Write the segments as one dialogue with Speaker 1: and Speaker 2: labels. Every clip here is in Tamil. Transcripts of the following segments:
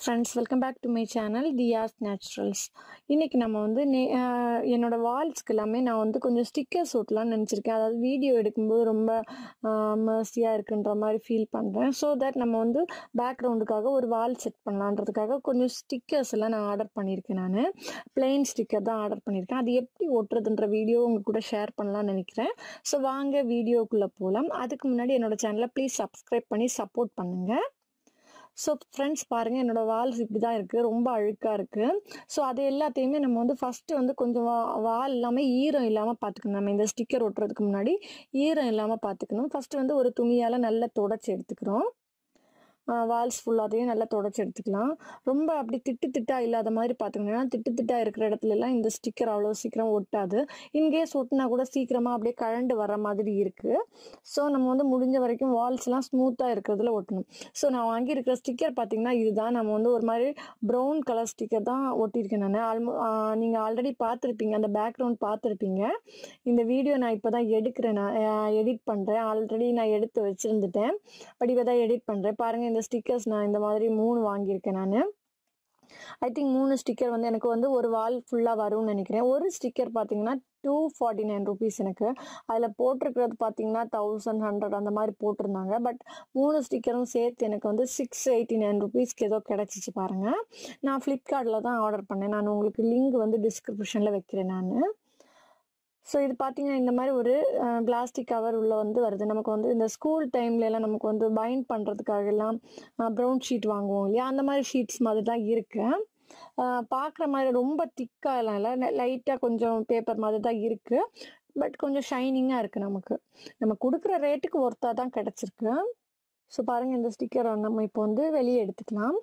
Speaker 1: friends welcome back to my channel Thiyas naturals இன்றைக்கி நம்ம வந்து நே ஆஹ் என்னோட வால்ஸ்க்கு எல்லாமே நான் வந்து கொஞ்சம் ஸ்டிக்கர்ஸ் ஒட்டலாம்னு நினச்சிருக்கேன் அதாவது வீடியோ எடுக்கும்போது ரொம்ப மர்சியாக இருக்குன்ற மாதிரி ஃபீல் பண்ணுறேன் ஸோ தட் நம்ம வந்து பேக்ரவுண்டுக்காக ஒரு வால் செட் பண்ணலான்றதுக்காக கொஞ்சம் ஸ்டிக்கர்ஸ் எல்லாம் நான் ஆர்டர் பண்ணியிருக்கேன் நான் பிளெயின் ஸ்டிக்கர் தான் ஆர்டர் பண்ணியிருக்கேன் அது எப்படி ஒட்டுறதுன்ற வீடியோ உங்க கூட ஷேர் பண்ணலாம்னு நினைக்கிறேன் ஸோ வாங்க வீடியோக்குள்ளே போகலாம் அதுக்கு முன்னாடி என்னோட சேனலை ப்ளீஸ் சப்ஸ்கிரைப் பண்ணி சப்போர்ட் பண்ணுங்கள் ஸோ ஃப்ரெண்ட்ஸ் பாருங்கள் என்னோட வால்ஸ் இப்படி தான் இருக்குது ரொம்ப அழுக்காக இருக்குது ஸோ அது எல்லாத்தையுமே நம்ம வந்து ஃபஸ்ட்டு வந்து கொஞ்சம் வா வால் இல்லாமல் ஈரம் இல்லாமல் பார்த்துக்கணும் நம்ம இந்த ஸ்டிக்கர் ஒட்டுறதுக்கு முன்னாடி ஈரம் இல்லாமல் பார்த்துக்கணும் ஃபஸ்ட்டு வந்து ஒரு துணியால் நல்லா தொடச்சி எடுத்துக்கிறோம் வால்ஸ் ஃபுல்லாதையும் நல்லா தொடச்சி எடுத்துக்கலாம் ரொம்ப அப்படி திட்டு திட்டா இல்லாத மாதிரி பார்த்துக்கணும் திட்டு திட்டா இருக்கிற இடத்துல எல்லாம் இந்த ஸ்டிக்கர் அவ்வளோ சீக்கிரம் ஒட்டாது இன்கேஸ் ஒட்டினா கூட சீக்கிரமாக அப்படியே கழண்டு வர மாதிரி இருக்குது ஸோ நம்ம வந்து முடிஞ்ச வரைக்கும் வால்ஸ்லாம் ஸ்மூத்தாக இருக்கிறதுல ஒட்டணும் ஸோ நான் வாங்கியிருக்கிற ஸ்டிக்கர் பார்த்தீங்கன்னா இதுதான் நம்ம வந்து ஒரு மாதிரி ப்ரௌன் கலர் ஸ்டிக்கர் தான் ஒட்டியிருக்கேன் நான் ஆல்மோ நீங்கள் ஆல்ரெடி பார்த்துருப்பீங்க அந்த பேக்ரவுண்ட் பார்த்துருப்பீங்க இந்த வீடியோ நான் இப்போ தான் எடுக்கிறேன் நான் எடிட் பண்ணுறேன் ஆல்ரெடி நான் எடுத்து வச்சுருந்துட்டேன் பட் இப்போ தான் எடிட் பண்ணுறேன் பாருங்கள் இந்த ஸ்டிக்கர்ஸ் நான் இந்த மாதிரி மூணு வாங்கியிருக்கேன் நான் ஐ திங்க் மூணு ஸ்டிக்கர் வந்து எனக்கு வந்து ஒரு வால் ஃபுல்லாக வரும்னு நினைக்கிறேன் ஒரு ஸ்டிக்கர் பார்த்தீங்கன்னா டூ ஃபார்ட்டி நைன் ருபீஸ் எனக்கு அதில் போட்டிருக்கிறது பார்த்தீங்கன்னா தௌசண்ட் ஹண்ட்ரட் அந்த மாதிரி போட்டிருந்தாங்க பட் மூணு ஸ்டிக்கரும் சேர்த்து எனக்கு வந்து சிக்ஸ் எயிட்டி நைன் ருபீஸ்க்கு ஏதோ கிடச்சிச்சு பாருங்கள் நான் ஃப்ளிப்கார்ட்டில் தான் ஆர்டர் பண்ணேன் நான் உங்களுக்கு லிங்க் வந்து டிஸ்கிரிப்ஷனில் வைக்கிறேன் நான் ஸோ இது பார்த்தீங்கன்னா இந்த மாதிரி ஒரு பிளாஸ்டிக் கவர் உள்ள வந்து வருது நமக்கு வந்து இந்த ஸ்கூல் டைம்ல எல்லாம் நமக்கு வந்து பைண்ட் பண்ணுறதுக்காக எல்லாம் ப்ரௌன் ஷீட் வாங்குவோம் இல்லையா அந்த மாதிரி ஷீட்ஸ் மாதிரி தான் இருக்கு பார்க்குற மாதிரி ரொம்ப திக்காக எல்லாம் இல்லை லைட்டாக கொஞ்சம் பேப்பர் மாதிரி தான் இருக்கு பட் கொஞ்சம் ஷைனிங்காக இருக்குது நமக்கு நம்ம கொடுக்குற ரேட்டுக்கு ஒர்த்தாக தான் கிடச்சிருக்கு ஸோ பாருங்கள் இந்த ஸ்டிக்கரை நம்ம இப்போ வந்து வெளியே எடுத்துக்கலாம்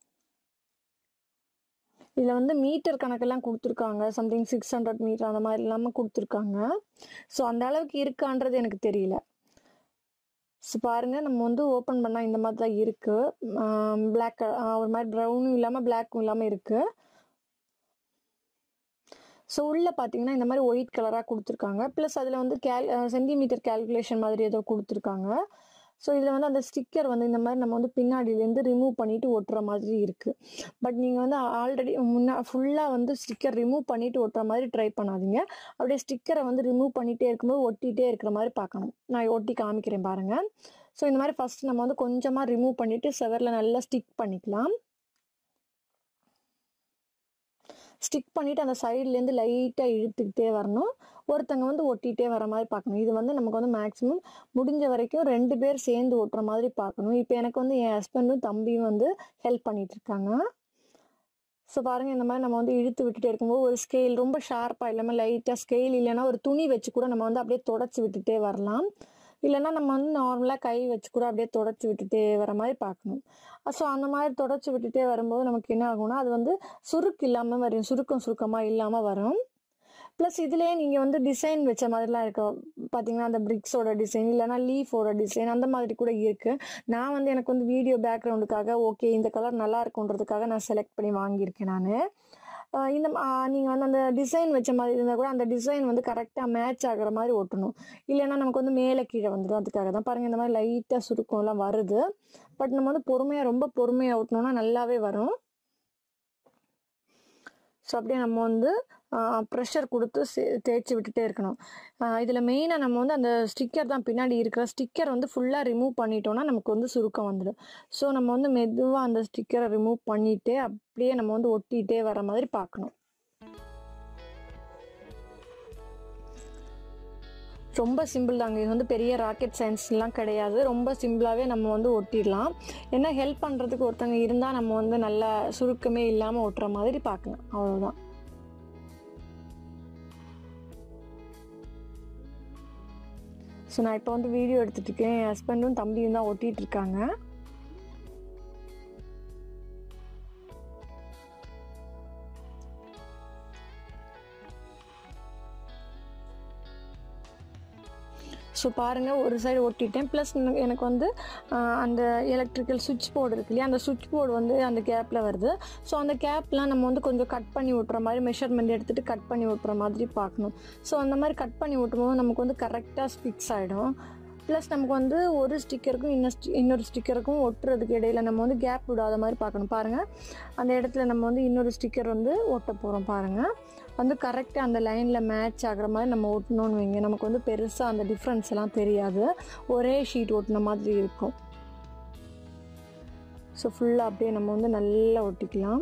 Speaker 1: இதில் வந்து மீட்டர் கணக்கெல்லாம் கொடுத்துருக்காங்க சம்திங் சிக்ஸ் ஹண்ட்ரட் மீட்டர் அந்த மாதிரி இல்லாமல் கொடுத்துருக்காங்க ஸோ அந்த அளவுக்கு இருக்கான்றது எனக்கு தெரியல ஸோ பாருங்கள் நம்ம வந்து ஓப்பன் பண்ணால் இந்த மாதிரி தான் இருக்குது பிளாக் ஒரு மாதிரி ப்ரௌனும் இல்லாமல் பிளாக்கும் இல்லாமல் இருக்குது ஸோ உள்ளே பார்த்தீங்கன்னா இந்த மாதிரி ஒயிட் கலராக கொடுத்துருக்காங்க ப்ளஸ் அதில் வந்து கேல் சென்டிமீட்டர் கேல்குலேஷன் மாதிரி ஏதோ கொடுத்துருக்காங்க ஸோ இதில் வந்து அந்த ஸ்டிக்கர் வந்து இந்த மாதிரி நம்ம வந்து பின்னாடியிலேருந்து ரிமூவ் பண்ணிட்டு ஒட்டுற மாதிரி இருக்குது பட் நீங்கள் வந்து ஆல்ரெடி முன்னா ஃபுல்லாக வந்து ஸ்டிக்கர் ரிமூவ் பண்ணிட்டு ஒட்டுற மாதிரி ட்ரை பண்ணாதீங்க அப்படியே ஸ்டிக்கரை வந்து ரிமூவ் பண்ணிகிட்டே இருக்கும்போது ஒட்டிகிட்டே இருக்கிற மாதிரி பார்க்கணும் நான் ஒட்டி காமிக்கிறேன் பாருங்கள் ஸோ இந்த மாதிரி ஃபஸ்ட் நம்ம வந்து கொஞ்சமாக ரிமூவ் பண்ணிவிட்டு செவரில் நல்லா ஸ்டிக் பண்ணிக்கலாம் ஸ்டிக் பண்ணிவிட்டு அந்த சைட்லேருந்து லைட்டாக இழுத்துக்கிட்டே வரணும் ஒருத்தங்க வந்து ஒட்டிகிட்டே வர மாதிரி பார்க்கணும் இது வந்து நமக்கு வந்து மேக்ஸிமம் முடிஞ்ச வரைக்கும் ரெண்டு பேர் சேர்ந்து ஒட்டுற மாதிரி பார்க்கணும் இப்போ எனக்கு வந்து என் ஹஸ்பண்டும் தம்பியும் வந்து ஹெல்ப் பண்ணிட்டு இருக்காங்க ஸோ பாருங்கள் இந்த மாதிரி நம்ம வந்து இழுத்து விட்டுட்டே இருக்கும்போது ஒரு ஸ்கேல் ரொம்ப ஷார்ப்பாக இல்லாமல் லைட்டாக ஸ்கேல் இல்லைன்னா ஒரு துணி வச்சு கூட நம்ம வந்து அப்படியே தொடச்சி விட்டுட்டே வரலாம் இல்லைன்னா நம்ம வந்து நார்மலாக கை வச்சு கூட அப்படியே தொடச்சி விட்டுட்டே வர மாதிரி பார்க்கணும் ஸோ அந்த மாதிரி தொடச்சி விட்டுட்டே வரும்போது நமக்கு என்ன ஆகும்னா அது வந்து சுருக்கு இல்லாமல் வரும் சுருக்கம் சுருக்கமாக இல்லாமல் வரும் ப்ளஸ் இதுலேயே நீங்கள் வந்து டிசைன் வச்ச மாதிரிலாம் இருக்க பார்த்தீங்கன்னா அந்த பிரிக்ஸோட டிசைன் இல்லைனா லீஃபோட டிசைன் அந்த மாதிரி கூட இருக்குது நான் வந்து எனக்கு வந்து வீடியோ பேக்ரவுண்டுக்காக ஓகே இந்த கலர் நல்லா இருக்குன்றதுக்காக நான் செலக்ட் பண்ணி வாங்கியிருக்கேன் நான் இந்த நீங்கள் வந்து அந்த டிசைன் வச்ச மாதிரி இருந்தால் கூட அந்த டிசைன் வந்து கரெக்டாக மேட்ச் ஆகிற மாதிரி ஒட்டணும் இல்லைன்னா நமக்கு வந்து மேலே கீழே வந்துடும் அதுக்காக தான் பாருங்கள் இந்த மாதிரி லைட்டாக சுருக்கம்லாம் வருது பட் நம்ம வந்து பொறுமையாக ரொம்ப பொறுமையாக ஒட்டணும்னா நல்லாவே வரும் ஸோ அப்படியே நம்ம வந்து ப்ரெஷர் கொடுத்து தேய்ச்சி விட்டுட்டே இருக்கணும் இதில் மெயினாக நம்ம வந்து அந்த ஸ்டிக்கர் தான் பின்னாடி இருக்கிற ஸ்டிக்கர் வந்து ஃபுல்லாக ரிமூவ் பண்ணிட்டோம்னா நமக்கு வந்து சுருக்கம் வந்துடும் ஸோ நம்ம வந்து மெதுவாக அந்த ஸ்டிக்கரை ரிமூவ் பண்ணிவிட்டு அப்படியே நம்ம வந்து ஒட்டிகிட்டே வர மாதிரி பார்க்கணும் ரொம்ப சிம்பிள் தாங்க இது வந்து பெரிய ராக்கெட் சயின்ஸ்லாம் கிடையாது ரொம்ப சிம்பிளாகவே நம்ம வந்து ஒட்டிடலாம் ஏன்னா ஹெல்ப் பண்ணுறதுக்கு ஒருத்தங்க இருந்தால் நம்ம வந்து நல்லா சுருக்கமே இல்லாமல் ஒட்டுற மாதிரி பார்க்கலாம் அவ்வளோதான் ஸோ நான் இப்போ வந்து வீடியோ எடுத்துகிட்டு இருக்கேன் என் ஹஸ்பண்டும் தம்பியும் தான் ஒட்டிகிட்டு இருக்காங்க ஸோ பாருங்கள் ஒரு சைடு ஒட்டிட்டேன் ப்ளஸ் எனக்கு வந்து அந்த எலக்ட்ரிக்கல் சுவிட்ச் போர்டு இருக்கு இல்லையா அந்த சுவிட்ச் போர்டு வந்து அந்த கேப்பில் வருது ஸோ அந்த கேப்லாம் நம்ம வந்து கொஞ்சம் கட் பண்ணி விட்டுற மாதிரி மெஷர்மெண்ட் எடுத்துகிட்டு கட் பண்ணி விட்டுற மாதிரி பார்க்கணும் ஸோ அந்த மாதிரி கட் பண்ணி விட்டும் போது நமக்கு வந்து கரெக்டாக ஃபிக்ஸ் ஆகிடும் ப்ளஸ் நமக்கு வந்து ஒரு ஸ்டிக்கருக்கும் இன்னொரு இன்னொரு ஸ்டிக்கருக்கும் ஒட்டுறதுக்கு இடையில நம்ம வந்து கேப் விடாத மாதிரி பார்க்கணும் பாருங்கள் அந்த இடத்துல நம்ம வந்து இன்னொரு ஸ்டிக்கர் வந்து ஒட்ட போகிறோம் பாருங்கள் வந்து கரெக்டாக அந்த லைனில் மேட்ச் ஆகிற மாதிரி நம்ம ஒட்டணும்னு வைங்க நமக்கு வந்து பெருசாக அந்த டிஃப்ரென்ஸ் எல்லாம் தெரியாது ஒரே ஷீட் ஒட்டின மாதிரி இருக்கும் ஸோ ஃபுல்லாக அப்படியே நம்ம வந்து நல்லா ஒட்டிக்கலாம்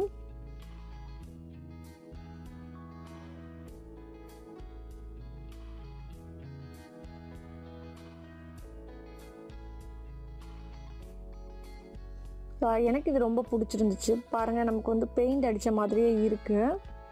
Speaker 1: எனக்கு இது ரொம்ப பிடிச்சிருந்துச்சு பாருங்கள் நமக்கு வந்து பெயிண்ட் அடித்த மாதிரியே இருக்குது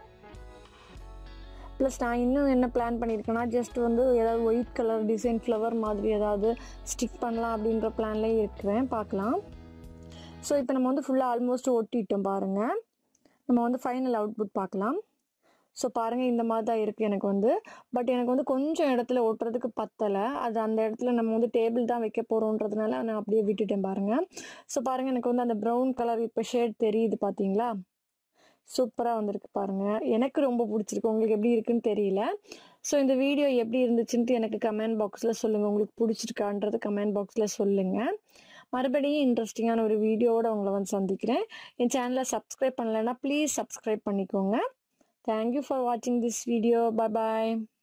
Speaker 1: ப்ளஸ் நான் இன்னும் என்ன பிளான் பண்ணியிருக்கேன்னா ஜஸ்ட் வந்து ஏதாவது ஒயிட் கலர் டிசைன் ஃப்ளவர் மாதிரி ஏதாவது ஸ்டிக் பண்ணலாம் அப்படின்ற பிளான்லேயே இருக்கிறேன் பார்க்கலாம் ஸோ இப்போ நம்ம வந்து ஃபுல்லாக ஆல்மோஸ்ட் ஒட்டிட்டோம் பாருங்கள் நம்ம வந்து ஃபைனல் அவுட்புட் பார்க்கலாம் ஸோ பாருங்கள் இந்த மாதிரி தான் இருக்குது எனக்கு வந்து பட் எனக்கு வந்து கொஞ்சம் இடத்துல ஒட்டுறதுக்கு பத்தலை அது அந்த இடத்துல நம்ம வந்து டேபிள் தான் வைக்க போகிறோன்றதுனால நான் அப்படியே விட்டுட்டேன் பாருங்கள் ஸோ பாருங்கள் எனக்கு வந்து அந்த ப்ரௌன் கலர் இப்போ ஷேட் தெரியுது பார்த்தீங்களா சூப்பராக வந்திருக்கு பாருங்கள் எனக்கு ரொம்ப பிடிச்சிருக்கு உங்களுக்கு எப்படி இருக்குன்னு தெரியல ஸோ இந்த வீடியோ எப்படி இருந்துச்சுன்ட்டு எனக்கு கமெண்ட் பாக்ஸில் சொல்லுங்கள் உங்களுக்கு பிடிச்சிருக்கான்றது கமெண்ட் பாக்ஸில் சொல்லுங்கள் மறுபடியும் இன்ட்ரெஸ்டிங்கான ஒரு வீடியோவோட உங்களை வந்து சந்திக்கிறேன் என் சேனலை சப்ஸ்கிரைப் பண்ணலைன்னா ப்ளீஸ் சப்ஸ்கிரைப் பண்ணிக்கோங்க தேங்க்யூ ஃபார் வாட்சிங் திஸ் வீடியோ பாய்